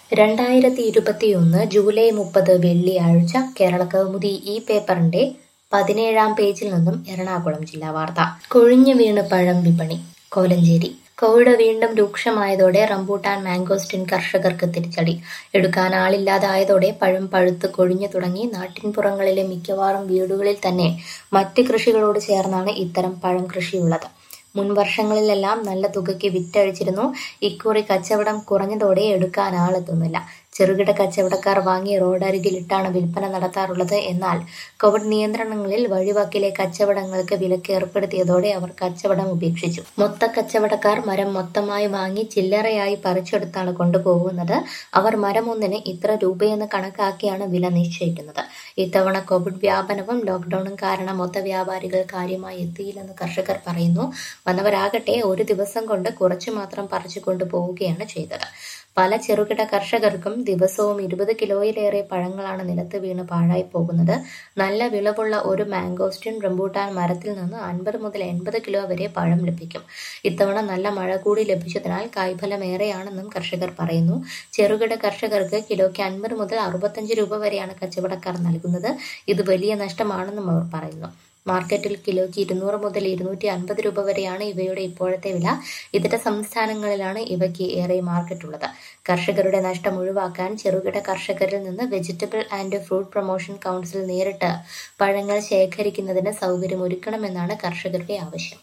രണ്ടായിരത്തി ഇരുപത്തിയൊന്ന് ജൂലൈ മുപ്പത് വെള്ളിയാഴ്ച കേരളകൗമുദി ഈ പേപ്പറിന്റെ പതിനേഴാം പേജിൽ നിന്നും എറണാകുളം ജില്ലാ വാർത്ത കൊഴിഞ്ഞു വീണ് പഴം വിപണി കോലഞ്ചേരി കോവിഡ് വീണ്ടും രൂക്ഷമായതോടെ റംബൂട്ടാൻ മാംഗോസ്റ്റിൻ കർഷകർക്ക് തിരിച്ചടി എടുക്കാൻ ആളില്ലാതായതോടെ പഴം പഴുത്ത് കൊഴിഞ്ഞു തുടങ്ങി നാട്ടിൻപുറങ്ങളിലെ മിക്കവാറും വീടുകളിൽ തന്നെ മറ്റ് കൃഷികളോട് ചേർന്നാണ് ഇത്തരം പഴം കൃഷിയുള്ളത് മുൻ വർഷങ്ങളിലെല്ലാം നല്ല തുകയ്ക്ക് വിറ്റഴിച്ചിരുന്നു ഇക്കുറി കച്ചവടം കുറഞ്ഞതോടെ എടുക്കാൻ ആളെത്തുന്നില്ല ചെറുകിട കച്ചവടക്കാർ വാങ്ങി റോഡരികിലിട്ടാണ് വിൽപ്പന നടത്താറുള്ളത് എന്നാൽ കോവിഡ് നിയന്ത്രണങ്ങളിൽ വഴിവക്കിലെ കച്ചവടങ്ങൾക്ക് വിലക്ക് ഏർപ്പെടുത്തിയതോടെ അവർ കച്ചവടം ഉപേക്ഷിച്ചു മൊത്ത കച്ചവടക്കാർ മരം മൊത്തമായി വാങ്ങി ചില്ലറയായി പറിച്ചെടുത്താണ് കൊണ്ടുപോകുന്നത് അവർ മരം ഒന്നിന് ഇത്ര രൂപയെന്ന് കണക്കാക്കിയാണ് വില നിശ്ചയിക്കുന്നത് ഇത്തവണ കോവിഡ് വ്യാപനവും ലോക്ക്ഡൌണും കാരണം മൊത്ത വ്യാപാരികൾ കാര്യമായി എത്തിയില്ലെന്ന് കർഷകർ പറയുന്നു വന്നവരാകട്ടെ ഒരു ദിവസം കൊണ്ട് കുറച്ചു മാത്രം പറിച്ചു കൊണ്ടുപോവുകയാണ് ചെയ്തത് പല ചെറുകിട കർഷകർക്കും ദിവസവും ഇരുപത് കിലോയിലേറെ പഴങ്ങളാണ് നിലത്ത് വീണ് പാഴായി പോകുന്നത് നല്ല വിളവുള്ള ഒരു മാംഗോസ്റ്റിൻ റംബൂട്ടാൻ മരത്തിൽ നിന്ന് അൻപത് മുതൽ എൺപത് കിലോ വരെ പഴം ലഭിക്കും ഇത്തവണ നല്ല മഴ കൂടി ലഭിച്ചതിനാൽ കായ്ഫലം ഏറെയാണെന്നും കർഷകർ പറയുന്നു ചെറുകിട കർഷകർക്ക് കിലോയ്ക്ക് അൻപത് മുതൽ അറുപത്തഞ്ച് രൂപ വരെയാണ് കച്ചവടക്കാർ നൽകുന്നത് ഇത് വലിയ നഷ്ടമാണെന്നും അവർ പറയുന്നു മാർക്കറ്റിൽ കിലോയ്ക്ക് ഇരുന്നൂറ് മുതൽ ഇരുന്നൂറ്റി അൻപത് രൂപ വരെയാണ് ഇവയുടെ ഇപ്പോഴത്തെ വില ഇതര സംസ്ഥാനങ്ങളിലാണ് ഇവയ്ക്ക് ഏറെ മാർക്കറ്റുള്ളത് കർഷകരുടെ നഷ്ടം ഒഴിവാക്കാൻ ചെറുകിട കർഷകരിൽ നിന്ന് vegetable and fruit promotion council നേരിട്ട് പഴങ്ങൾ ശേഖരിക്കുന്നതിന് സൗകര്യമൊരുക്കണമെന്നാണ് കർഷകരുടെ ആവശ്യം